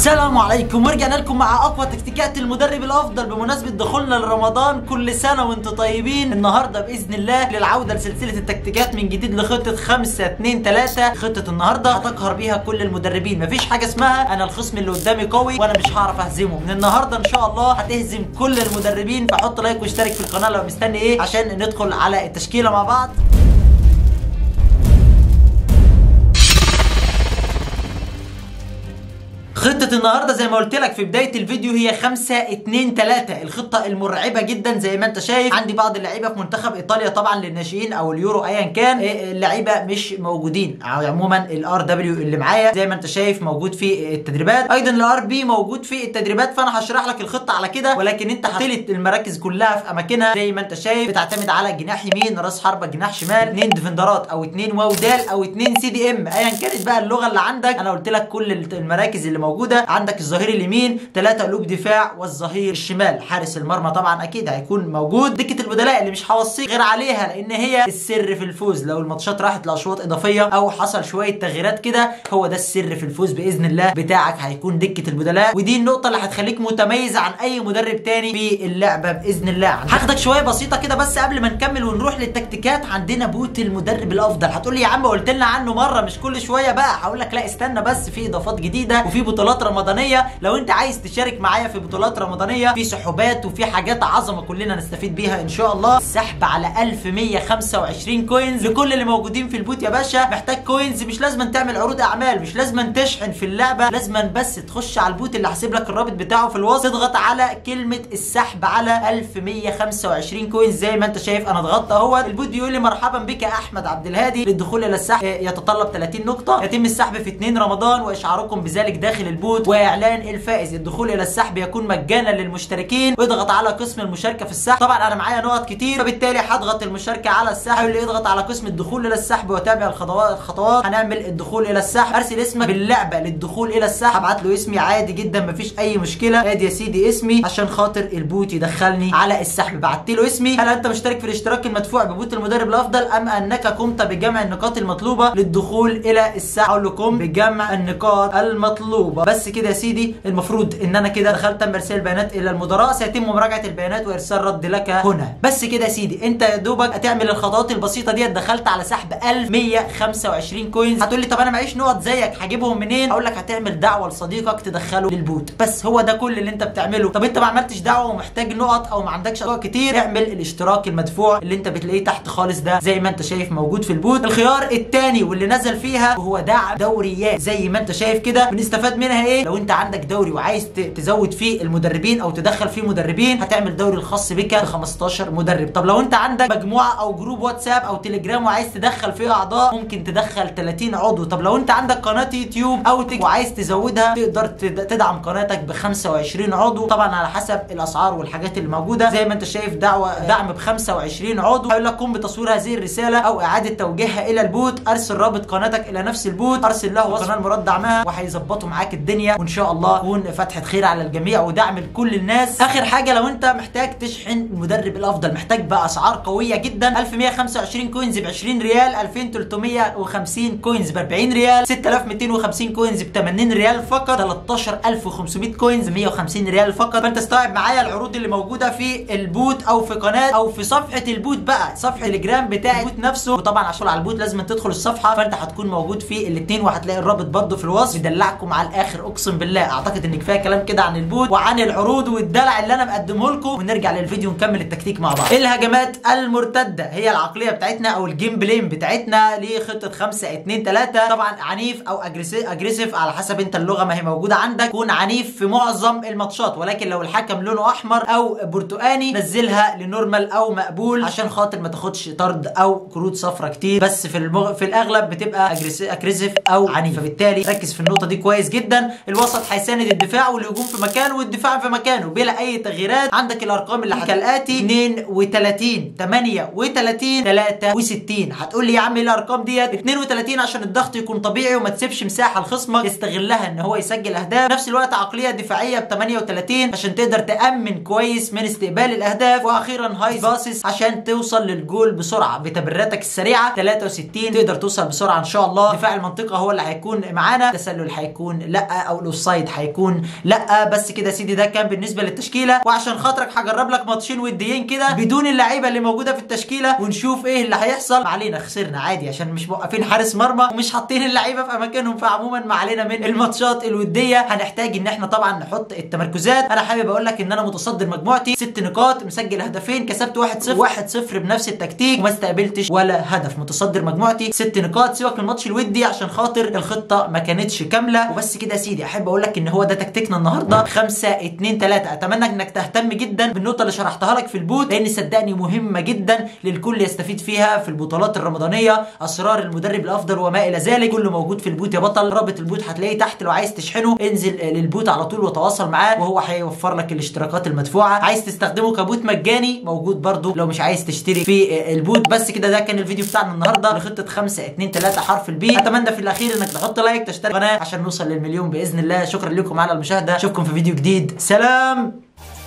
السلام عليكم ورجعنا لكم مع اقوى تكتيكات المدرب الافضل بمناسبه دخولنا لرمضان كل سنه وانتم طيبين النهارده باذن الله للعوده لسلسله التكتيكات من جديد لخطه 5 2 3 خطه النهارده هتقهر بيها كل المدربين مفيش حاجه اسمها انا الخصم اللي قدامي قوي وانا مش هعرف اهزمه من النهارده ان شاء الله هتهزم كل المدربين فحط لايك واشترك في القناه لو مستني ايه عشان ندخل على التشكيله مع بعض خطة النهاردة زي ما قلت لك في بداية الفيديو هي 5 2 3 الخطة المرعبة جدا زي ما انت شايف عندي بعض اللعيبة في منتخب ايطاليا طبعا للناشئين او اليورو ايا كان إيه، اللعيبة مش موجودين أو عموما الار دبليو اللي معايا زي ما انت شايف موجود في التدريبات ايضا الار بي موجود في التدريبات فانا هشرح لك الخطة على كده ولكن انت هتلت المراكز كلها في اماكنها زي ما انت شايف بتعتمد على جناح يمين راس حربة جناح شمال اثنين ديفندرات او اثنين واو دال او اثنين سي دي ام ايا كانت بقى اللغة اللي عندك انا قلت لك كل المراكز اللي موجودة عندك الظهير اليمين ثلاثة قلوب دفاع والظهير الشمال حارس المرمى طبعا اكيد هيكون موجود دكة البدلاء اللي مش هوصيك غير عليها لان هي السر في الفوز لو الماتشات راحت لاشواط اضافية او حصل شوية تغييرات كده هو ده السر في الفوز باذن الله بتاعك هيكون دكة البدلاء ودي النقطة اللي هتخليك متميز عن اي مدرب تاني في اللعبة باذن الله هاخدك شوية بسيطة كده بس قبل ما نكمل ونروح للتكتيكات عندنا بوت المدرب الافضل هتقول لي يا عم قلت لنا عنه مرة مش كل شوية بقى هقول لك لا استنى بس في اضافات جديدة وفي بطولات رمضانية لو انت عايز تشارك معايا في بطولات رمضانيه في سحوبات وفي حاجات عظمه كلنا نستفيد بيها ان شاء الله السحب على 1125 كوينز لكل اللي موجودين في البوت يا باشا محتاج كوينز مش لازم تعمل عروض اعمال مش لازم تشحن في اللعبه لازم بس تخش على البوت اللي هسيب لك الرابط بتاعه في الوصف تضغط على كلمه السحب على 1125 كوينز زي ما انت شايف انا ضغطت اهو البوت بيقول لي مرحبا بك يا احمد عبد الهادي للدخول الى السحب يتطلب 30 نقطه يتم السحب في 2 رمضان واشعاركم بذلك داخل البوت واعلان الفائز الدخول الى السحب يكون مجانا للمشتركين واضغط على قسم المشاركه في السحب طبعا انا معايا نقط كتير فبالتالي هضغط المشاركه على السحب اللي يضغط على قسم الدخول الى السحب وتابع الخطوات الخطوات هنعمل الدخول الى السحب ارسل اسمك باللعبه للدخول الى السحب ابعت له اسمي عادي جدا مفيش اي مشكله ادي يا سيدي اسمي عشان خاطر البوت يدخلني على السحب بعت له اسمي هل انت مشترك في الاشتراك المدفوع ببوت المدرب الافضل ام انك قمت بجمع النقاط المطلوبه للدخول الى السحب اقول لكم بجمع النقاط المطلوبه بس كده يا سيدي المفروض ان انا كده دخلت تم ارسال البيانات الى المدراء سيتم مراجعه البيانات وارسال رد لك هنا بس كده يا سيدي انت يا دوبك هتعمل الخطوات البسيطه ديت دخلت على سحب 1125 كوينز هتقول لي طب انا معيش نقط زيك هجيبهم منين اقول لك هتعمل دعوه لصديقك تدخله للبوت بس هو ده كل اللي انت بتعمله طب انت ما عملتش دعوه ومحتاج نقط او ما عندكش نقط كتير اعمل الاشتراك المدفوع اللي انت بتلاقيه تحت خالص ده زي ما انت شايف موجود في البوت الخيار الثاني واللي نزل فيها وهو دعم دوريات زي ما انت شايف كده بنستفاد منها ايه لو انت عندك دوري وعايز تزود فيه المدربين او تدخل فيه مدربين هتعمل دوري الخاص بك ب 15 مدرب طب لو انت عندك مجموعه او جروب واتساب او تليجرام وعايز تدخل فيه اعضاء ممكن تدخل 30 عضو طب لو انت عندك قناه يوتيوب او تك وعايز تزودها تقدر تدعم قناتك ب 25 عضو طبعا على حسب الاسعار والحاجات اللي موجوده زي ما انت شايف دعوه دعم ب 25 عضو هيقول لك قم بتصوير هذه الرساله او اعاده توجيهها الى البوت ارسل رابط قناتك الى نفس البوت ارسل له وصف قناه المراد دعمها وهيظبطوا معاك الدنيا وان شاء الله تكون فتحه خير على الجميع ودعم لكل الناس اخر حاجه لو انت محتاج تشحن المدرب الافضل محتاج باسعار قويه جدا 1125 كوينز ب 20 ريال 2350 كوينز ب 40 ريال 6250 كوينز ب 80 ريال فقط 13500 كوينز 150 ريال فقط فانت استوعب معايا العروض اللي موجوده في البوت او في قناه او في صفحه البوت بقى صفحه الجرام بتاع البوت نفسه وطبعا عشان على البوت لازم تدخل الصفحه فانت هتكون موجود في الاثنين وهتلاقي الرابط برضه في الوصف يدلعكم على الاخر اقسم بالله اعتقد ان كفايه كلام كده عن البوت وعن العروض والدلع اللي انا مقدمه لكم ونرجع للفيديو نكمل التكتيك مع بعض الهجمات المرتده هي العقليه بتاعتنا او الجيم بلين بتاعتنا لخطه 5 2 3 طبعا عنيف او اجريسيف على حسب انت اللغه ما هي موجوده عندك كون عنيف في معظم الماتشات ولكن لو الحكم لونه احمر او برتقاني نزلها لنورمال او مقبول عشان خاطر ما تاخدش طرد او كروت صفرة كتير بس في المغ... في الاغلب بتبقى اجريسيف او عنيف فبالتالي ركز في النقطه دي كويس جدا الوسط هيساند الدفاع والهجوم في مكانه والدفاع في مكانه بلا اي تغييرات عندك الارقام اللي كالاتي 32 38 63 هتقول لي يا عم ايه الارقام ديت 32 عشان الضغط يكون طبيعي وما تسيبش مساحه لخصمك يستغلها ان هو يسجل اهداف نفس الوقت عقليه دفاعيه ب 38 عشان تقدر تامن كويس من استقبال الاهداف واخيرا هاي باسس عشان توصل للجول بسرعه بتمريراتك السريعه 63 تقدر توصل بسرعه ان شاء الله دفاع المنطقه هو اللي هيكون معانا تسلل هيكون لا لا او الاوفسايد هيكون لا بس كده يا سيدي ده كان بالنسبه للتشكيله وعشان خاطرك هجرب لك ماتشين وديين كده بدون اللعيبه اللي موجوده في التشكيله ونشوف ايه اللي هيحصل ما علينا خسرنا عادي عشان مش موقفين حارس مرمى ومش حاطين اللعيبه في اماكنهم فعموما ما علينا من الماتشات الوديه هنحتاج ان احنا طبعا نحط التمركزات انا حابب اقول لك ان انا متصدر مجموعتي ست نقاط مسجل هدفين كسبت 1-0 1-0 بنفس التكتيك وما استقبلتش ولا هدف متصدر مجموعتي ست نقاط سيبك من الماتش الودي عشان خاطر الخطه ما كانتش كامله وبس كده يا سيدي احب اقول لك ان هو ده تكتيكنا النهارده 5 2 3 اتمنى انك تهتم جدا بالنقطه اللي شرحتها لك في البوت لان صدقني مهمه جدا للكل يستفيد فيها في البطولات الرمضانيه اسرار المدرب الافضل وما الى ذلك كله موجود في البوت يا بطل رابط البوت هتلاقيه تحت لو عايز تشحنه انزل للبوت على طول وتواصل معاه وهو هيوفر لك الاشتراكات المدفوعه عايز تستخدمه كبوت مجاني موجود برده لو مش عايز تشتري في البوت بس كده ده كان الفيديو بتاعنا النهارده لخطه 5 2 3 حرف البي اتمنى في الاخير انك تحط لايك تشترك القناه عشان نوصل للمليون باذن الله شكرا لكم على المشاهده اشوفكم في فيديو جديد سلام